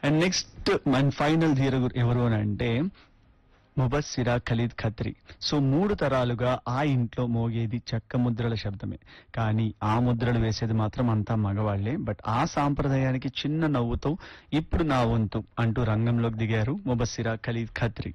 and next మన final Dheera Guru- ఎవరు అని అంటే ముబస్సిరా ఖలీద్ ఖత్రి సో మూడు తరాలుగా ఆ ఇంట్లో మోగేది చెక్క ముద్రల శబ్దమే కానీ ఆ ముద్రలు వేసేది మాత్రం అంతా మగవాళ్లే బట్ ఆ సాంప్రదాయానికి చిన్న నవ్వుతో ఇప్పుడు నా వంతు అంటూ రంగంలోకి దిగారు ముబస్సిరా ఖలీద్ ఖత్రి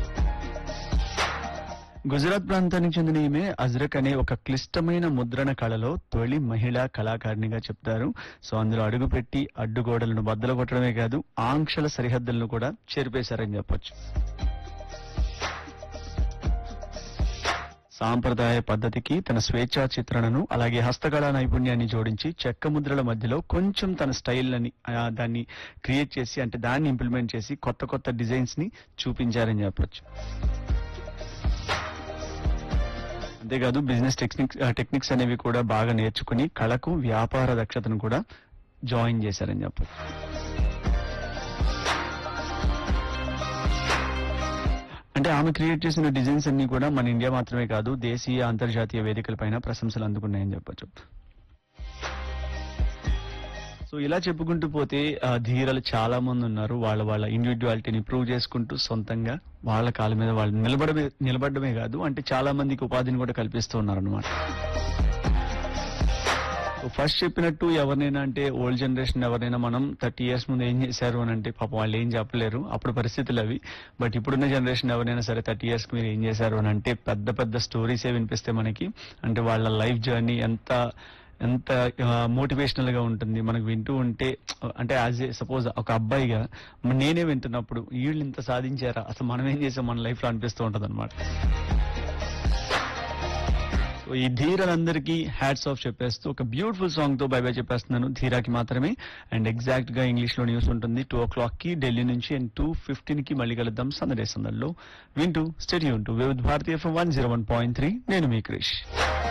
గుజరాత్ ప్రాంతానికి చెందిన ఈమె అజ్రక్ అనే ఒక క్లిష్టమైన ముద్రణ కళలో తొలి మహిళా కళాకారిణిగా చెప్తారు సో అందులో అడుగుపెట్టి అడ్డుగోడలను బద్దలు కొట్టడమే కాదు ఆంక్షల సరిహద్దులను కూడా చెరిపేశారని చెప్పొచ్చు సాంప్రదాయ పద్ధతికి తన స్వేచ్ఛా చిత్రణను అలాగే హస్తకళా నైపుణ్యాన్ని జోడించి చెక్క ముద్రల మధ్యలో కొంచెం తన స్టైల్ అని ఆ, దాన్ని క్రియేట్ చేసి అంటే దాన్ని ఇంప్లిమెంట్ చేసి కొత్త కొత్త డిజైన్స్ ని చూపించారని చెప్పొచ్చు అంతేకాదు బిజినెస్ టెక్నిక్స్ టెక్నిక్స్ అనేవి కూడా బాగా నేర్చుకుని కళకు వ్యాపార దక్షతను కూడా జాయిన్ చేశారని చెప్పొచ్చు అంటే ఆమె క్రియేట్ చేసిన డిజైన్స్ అన్ని కూడా మన ఇండియా మాత్రమే కాదు దేశీయ అంతర్జాతీయ వేదికలపైన ప్రశంసలు అందుకున్నాయని చెప్పొచ్చు సో ఇలా చెప్పుకుంటూ పోతే ఆ, ధీరలు చాలా మంది ఉన్నారు వాళ్ళ వాళ్ళ ఇండివిజువాలిటీని ప్రూవ్ చేసుకుంటూ సొంతంగా వాళ్ళ కాళ్ళ మీద వాళ్ళు నిలబడమే నిలబడమే కాదు అంటే చాలా మందికి ఉపాధిని కూడా కల్పిస్తూ ఉన్నారు అనమాట ఫస్ట్ చెప్పినట్టు ఎవరినైనా అంటే ఓల్డ్ జనరేషన్ ఎవరైనా మనం థర్టీ ఇయర్స్ ముందు ఏం చేశారు అని అంటే పాపం వాళ్ళు ఏం చెప్పలేరు అప్పుడు పరిస్థితులు అవి బట్ ఇప్పుడున్న జనరేషన్ ఎవరైనా సరే థర్టీ ఇయర్స్ మీరు ఏం చేశారు అని అంటే పెద్ద పెద్ద స్టోరీసే వినిపిస్తే మనకి అంటే వాళ్ళ లైఫ్ జర్నీ ఎంత ఎంత మోటివేషనల్ గా ఉంటుంది మనకు వింటూ ఉంటే అంటే యాజ్ ఏ సపోజ్ ఒక అబ్బాయిగా నేనే వింటున్నప్పుడు వీళ్ళు ఇంత సాధించారా అసలు మనం ఏం చేసాం మన లైఫ్ లో అనిపిస్తూ ఉంటది అనమాట సో ఈ ధీరలందరికీ హ్యాట్స్ ఆఫ్ చెప్పేస్తూ ఒక బ్యూటిఫుల్ సాంగ్ తో బై బై చెప్పేస్తున్నాను ధీరాకి మాత్రమే అండ్ ఎగ్జాక్ట్ గా ఇంగ్లీష్ లో న్యూస్ ఉంటుంది టూ ఓ క్లాక్ కి ఢిల్లీ నుంచి అండ్ టూ ఫిఫ్టీన్ కి మళ్ళీ కలుద్దాం సందడే సందర్లో వింటూ స్టెడియో టు వివిధ భారతీయ one zero one point three నేను మీ క్రిష్